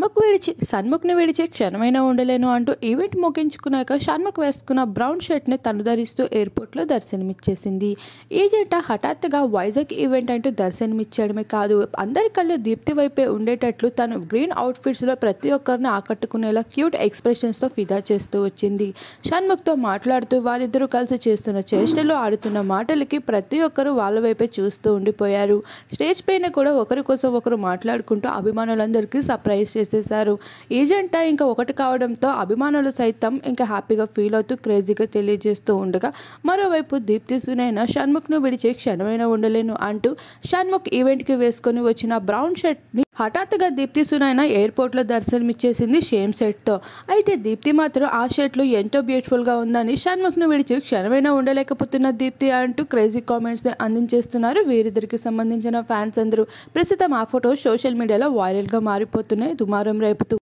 షణ్ముఖ్ విడిచి షణ్ముఖ్ని విడిచి క్షణమైనా ఉండలేను అంటూ ఈవెంట్ ముగించుకున్నాక షణ్ముఖ్ వేసుకున్న బ్రౌన్ షర్ట్ని తను ధరిస్తూ ఎయిర్పోర్ట్లో దర్శనమిచ్చేసింది ఈ జంట హఠాత్తుగా వైజాగ్ ఈవెంట్ అంటూ దర్శనమిచ్చేయడమే కాదు అందరి కళ్ళు దీప్తి వైపే ఉండేటట్లు తను గ్రీన్ అవుట్ఫిట్స్లో ప్రతి ఒక్కరిని ఆకట్టుకునేలా క్యూట్ ఎక్స్ప్రెషన్స్తో ఫిదా చేస్తూ వచ్చింది షణ్ముఖ్తో మాట్లాడుతూ వారిద్దరూ కలిసి చేస్తున్న చేష్టలు ఆడుతున్న మాటలకి ప్రతి ఒక్కరూ వాళ్ళ వైపే చూస్తూ ఉండిపోయారు స్టేజ్ పైన కూడా ఒకరి కోసం ఒకరు మాట్లాడుకుంటూ అభిమానులందరికీ సర్ప్రైజ్ చేసేశారు ఈ జంట ఇంకా ఒకటి కావడంతో అభిమానులు సైతం ఇంకా హ్యాపీగా ఫీల్ అవుతూ క్రేజీగా తెలియజేస్తూ ఉండగా మరోవైపు దీప్తి సునైన షణ్ముఖ్ను విడిచి క్షణమైన ఉండలేను అంటూ షణ్ముఖ్ ఈవెంట్కి వేసుకొని వచ్చిన బ్రౌన్ షర్ట్ని హఠాత్తుగా దీప్తి సునైన ఎయిర్పోర్ట్లో దర్శనమిచ్చేసింది షేమ్ సెట్తో అయితే దీప్తి మాత్రం ఆ షర్ట్లు ఎంతో బ్యూటిఫుల్గా ఉందని షణ్ముఖ్ను విడిచి క్షణమైనా ఉండలేకపోతున్న దీప్తి అంటూ క్రేజీ కామెంట్స్ని అందించేస్తున్నారు వీరిద్దరికి సంబంధించిన ఫ్యాన్స్ అందరూ ప్రస్తుతం ఆ ఫోటో సోషల్ మీడియాలో వైరల్గా మారిపోతున్నాయి దుమారం రేపుతూ